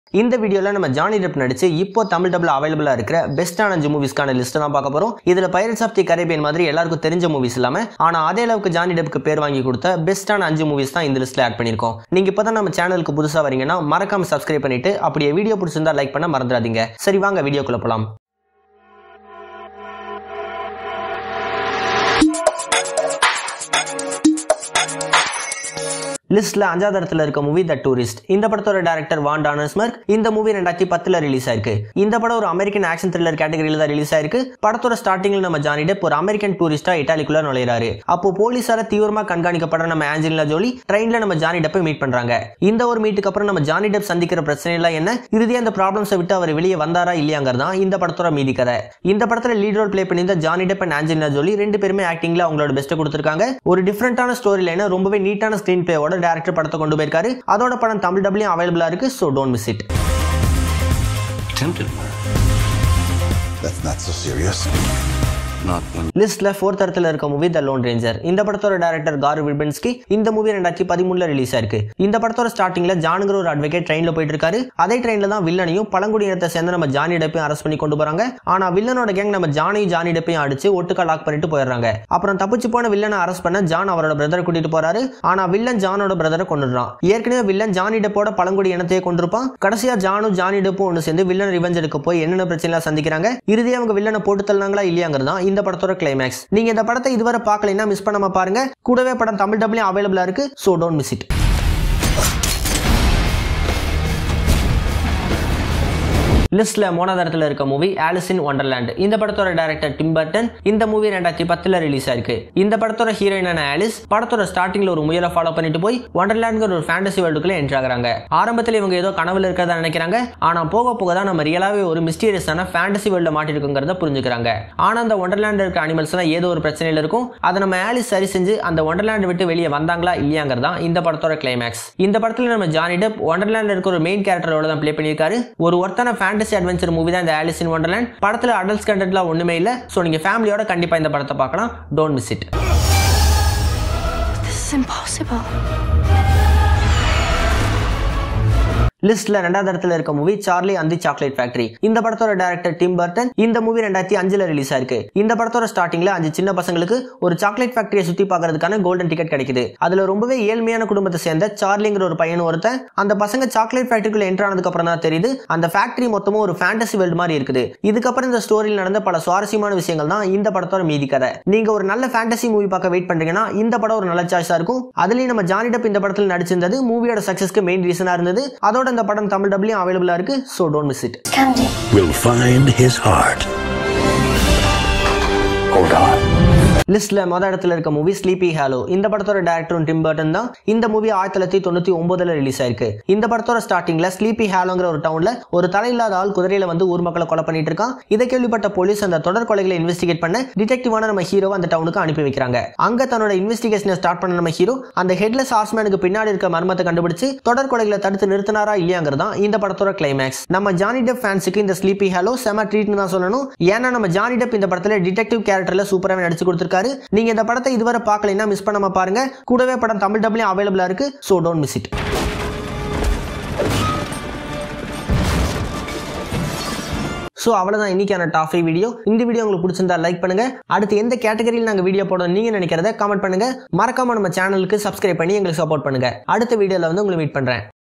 இந்த வீடியோல நம்ம ஜானி டெப் நடிச்சு இப்போ தமிழ் டபுள் அவைலபிளா இருக்கிற பெஸ்டான அஞ்சு மூவிஸ்க்கான லிஸ்ட் தான் பார்க்க போறோம் இதுல பைரட்ஸ் ஆஃப் தி கரேபியன் மாதிரி எல்லாருக்கும் தெரிஞ்ச மூவிஸ் இல்லாம ஆனா அதே அளவுக்கு ஜானி டெப்க்கு பேர் வாங்கி கொடுத்த பெஸ்டான அஞ்சு மூவிஸ் தான் இந்த லிஸ்ட்ல ஆட் பண்ணிருக்கோம் நீங்க இப்பதான் நம்ம சேனலுக்கு புதுசா வரீங்கன்னா மறக்காம சப்ஸ்கிரைப் பண்ணிட்டு அப்படியே வீடியோ பிடிச்சிருந்தா லைக் பண்ண மறந்துடாதீங்க சரி வாங்க வீடியோக்குள்ள போலாம் லிஸ்ட்ல அஞ்சாவது இடத்துல இருக்க மூவி த டூரிஸ்ட் இந்த படத்தோட டேரக்டர் வான் டானஸ்மர்க் இந்த மூவி ரெண்டாயிரத்தி பத்துல ரிலீஸ் ஆயிருக்கு இந்த படம் ஒரு அமெரிக்கன் ஆக்ஷன் த்ரில்லர் கேட்டகரியில தான் ரிலீஸ் ஆயிருக்கு படத்தோட ஸ்டார்டிங்ல நம்ம ஜானி டெப் ஒரு அமெரிக்கன் டூரிஸ்டா இட்டாலிக்குள்ள நுழையிறாரு அப்போ போலீஸார தீவிரமா கண்காணிக்கப்படுற நம்ம ஆஞ்சலினா ஜோலி ட்ரெயின்ல நம்ம ஜானி டெப்பை மீட் பண்றாங்க இந்த ஒரு மீட்டுக்கு அப்புறம் நம்ம ஜானி டெப் சந்திக்கிற பிரச்சனை எல்லாம் என்ன இறுதியா அந்த ப்ராப்ளம்ஸை விட்டு அவர் வெளியே வந்தாரா இல்லையாங்கிறது தான் இந்த படத்தோட மீதி கதை இந்த படத்துல லீட் ரோல் ப்ளே பண்ணியிருந்த Johnny Depp and Angelina Jolie ரெண்டு பேருமே ஆக்டிங்ல அவங்களோட பெஸ்ட்டை கொடுத்திருக்காங்க ஒரு டிஃப்ரெண்டான ஸ்டோரி லைனை ரொம்பவே நீட்டான ஸ்கிரீன் பிளேவோட டேரக்டர் படத்தை கொண்டு போயிருக்காரு அதோட படம் தமிழ் டபுளையும் அவைலபிளா இருக்கு so don't miss it Attempted murder. That's not so serious. Not when லிஸ்ட்ல ஃபோர்த் இடத்துல இருக்க மூவி த லோன் ரேஞ்சர் இந்த படத்தோட டேரக்டர் கார் வில்பன்ஸ்கி இந்த மூவி ரெண்டாயிரத்தி பதிமூணுல ரிலீஸ் ஆயிருக்கு இந்த படத்தோட ஸ்டார்டிங்ல ஜானுங்கிற ஒரு அட்வொகேட் ட்ரெயின்ல போயிட்டு இருக்காரு அதே ட்ரெயின்ல தான் வில்லனையும் பழங்குடி இனத்தை சேர்ந்த நம்ம ஜானி டப்பையும் அரெஸ்ட் பண்ணி கொண்டு போறாங்க ஆனா வில்லனோட கேங் நம்ம ஜானையும் ஜானி டப்பையும் அடிச்சு ஒட்டுக்கா லாக் பண்ணிட்டு போயிடுறாங்க அப்புறம் தப்பிச்சு போன வில்லனை அரெஸ்ட் பண்ண ஜான் அவரோட பிரதரை கூட்டிட்டு போறாரு ஆனா வில்லன் ஜானோட பிரதரை கொண்டுடுறான் ஏற்கனவே வில்லன் ஜானி டப்போட பழங்குடி இனத்தையே கொண்டிருப்பான் கடைசியா ஜானும் ஜானி டப்பும் ஒன்று சேர்ந்து வில்லன் ரிவெஞ்ச் எடுக்க போய் என்னென்ன பிரச்சனை சந்திக்கிறாங்க இறுதியா அவங்க வில்லனை போட்டு தள்ளாங்களா இல்லையாங்கிறது தான் இந்த படத்தோட கிளைமேக்ஸ் நீங்க இந்த படத்தை இதுவரை பார்க்கலைன்னா மிஸ் பண்ணாம பாருங்க கூடவே படம் தமிழ் டபுளையும் அவைலபிளா இருக்கு ஸோ டோன்ட் மிஸ் இட் லிஸ்ட்ல மூணாவது இடத்துல இருக்க மூவி ஆலிஸ் இன் ஒண்டர்லேண்ட் இந்த படத்தோட டைரக்டர் டிம் பர்டன் இந்த மூவி ரெண்டாயிரத்தி பத்துல ரிலீஸ் ஆயிருக்கு இந்த படத்தோட ஹீரோயினான ஆலிஸ் படத்தோட ஸ்டார்டிங்ல ஒரு முயலை ஃபாலோ பண்ணிட்டு போய் ஒண்டர்லேண்ட்ங்கிற ஒரு ஃபேண்டசி வேர்ல்டுக்குள்ள என்ட்ரு ஆகுறாங்க ஆரம்பத்தில் இவங்க ஏதோ கனவுல இருக்கிறதா நினைக்கிறாங்க ஆனா போக போக தான் நம்ம ரியலாவே ஒரு மிஸ்டீரியஸான ஃபேண்டசி வேர்ல்ட மாட்டிருக்குங்கிறத புரிஞ்சுக்கிறாங்க ஆனா அந்த ஒண்டர்லேண்ட் இருக்க அனிமல்ஸ் எல்லாம் ஏதோ ஒரு பிரச்சனையில இருக்கும் அதை நம்ம ஆலிஸ் சரி செஞ்சு அந்த ஒண்டர்லேண்ட் விட்டு வெளியே வந்தாங்களா இல்லையாங்கிறது தான் இந்த படத்தோட கிளைமேக்ஸ் இந்த படத்துல நம்ம ஜானி டெப் ஒண்டர்லேண்ட்ல இருக்க ஒரு மெயின் கேரக்டரோட தான் ப்ளே பண்ணியிருக்காரு ஒரு ஒருத்தான ஃபேண்டசி அட்வென்ச்சர் மூவி தான் இந்த ஆலிஸ் இன் ஒண்டர்லேண்ட் படத்துல அடல்ட்ஸ் கண்டென்ட்லாம் ஒண்ணுமே இல்ல ஸோ நீங்க ஃபேமிலியோட கண்டிப்பா இந்த படத்தை பார்க்கலாம் don't miss it This is impossible. லிஸ்ட்ல ரெண்டாவது இடத்துல இருக்க movie Charlie and the chocolate factory இந்த படத்தோட டைரக்டர் டிம் பர்டன் இந்த மூவி ரெண்டாயிரத்தி அஞ்சுல ரிலீஸ் ஆயிருக்கு இந்த படத்தோட ஸ்டார்டிங்ல அஞ்சு சின்ன பசங்களுக்கு ஒரு சாக்லேட் ஃபேக்டரியை சுத்தி பார்க்கறதுக்கான கோல்டன் டிக்கெட் கிடைக்குது அதுல ரொம்பவே ஏழ்மையான குடும்பத்தை சேர்ந்த சார்லிங்கிற ஒரு பையன் ஒருத்தன் அந்த பசங்க சாக்லேட் ஃபேக்டரிக்குள்ள என்ட்ரு ஆனதுக்கு அப்புறம் தான் தெரியுது அந்த ஃபேக்டரி மொத்தமும் ஒரு ஃபேண்டசி வேர்ல்டு மாதிரி இருக்குது இதுக்கப்புறம் இந்த ஸ்டோரியில் நடந்த பல சுவாரஸ்யமான விஷயங்கள் தான் இந்த படத்தோட மீதி கதை நீங்க ஒரு நல்ல ஃபேண்டசி மூவி பார்க்க வெயிட் பண்றீங்கன்னா இந்த படம் ஒரு நல்ல சாய்ஸா இருக்கும் அதுலயும் நம்ம ஜானி டப் இந்த படத்தில் நடிச்சிருந்தது மூவியோட சக்சஸ்க்கு மெயின் ரீசனா இருந்தது அதோட இந்த படம் தமிழ் டப்லையும் அவைலபிளா இருக்கு so don't miss it Candy. will find his heart. Hold on. லிஸ்ட்ல மொத இடத்துல இருக்க மூவி ஸ்லீப்பி ஹாலோ இந்த படத்தோட டேரக்டரும் டிம் பர்டன் தான் இந்த மூவி ஆயிரத்தி தொள்ளாயிரத்தி தொண்ணூத்தி ஒன்பதுல ரிலீஸ் ஆயிருக்கு இந்த படத்தோட ஸ்டார்டிங்ல ஸ்லீப்பி ஹாலோங்கிற ஒரு டவுன்ல ஒரு தலையில்லாத ஆள் குதிரையில வந்து ஊர் மக்களை கொலை பண்ணிட்டு இருக்கான் இதை கேள்விப்பட்ட போலீஸ் அந்த தொடர் கொலைகளை இன்வெஸ்டிகேட் பண்ண டிடெக்டிவான நம்ம ஹீரோவை அந்த டவுனுக்கு அனுப்பி வைக்கிறாங்க அங்க தன்னோட இன்வெஸ்டிகேஷனை ஸ்டார்ட் பண்ண நம்ம ஹீரோ அந்த ஹெட்லெஸ் ஹார்ஸ்மேனுக்கு பின்னாடி இருக்க மர்மத்தை கண்டுபிடிச்சு தொடர் கொலைகளை தடுத்து நிறுத்தினாரா இல்லையாங்கிறது தான் இந்த படத்தோட கிளைமேக்ஸ் நம்ம ஜானி டெப் ஃபேன்ஸுக்கு இந்த ஸ்லீப்பி ஹாலோ செம ட்ரீட்னு தான் சொல்லணும் ஏன்னா நம்ம ஜானி டெப் இந்த படத்துல டிடெக்டிவ் கேரக்டர்ல சூப்பராக நடிச்சு கொடுத்திருக்காரு நீங்க இந்த படத்தை இதுவரை பார்க்கலைன்னா மிஸ் பண்ணாம பாருங்க கூடவே படம் தமிழ் டப்லையும் அவைலபிளா இருக்கு so don't miss it so அவ்வளோதான் இன்னைக்கான டாப் ஃபைவ் வீடியோ இந்த வீடியோ உங்களுக்கு பிடிச்சிருந்தா லைக் பண்ணுங்க அடுத்து எந்த கேட்டகரியில் நாங்கள் வீடியோ போடணும் நீங்க நினைக்கிறத கமெண்ட் பண்ணுங்க மறக்காம நம்ம சேனலுக்கு சப்ஸ்கிரைப் பண்ணி எங்களுக்கு சப்போர்ட் பண்ணுங்க அடுத்த வீடியோவில் வந்து உங்களை மீட் பண்றேன்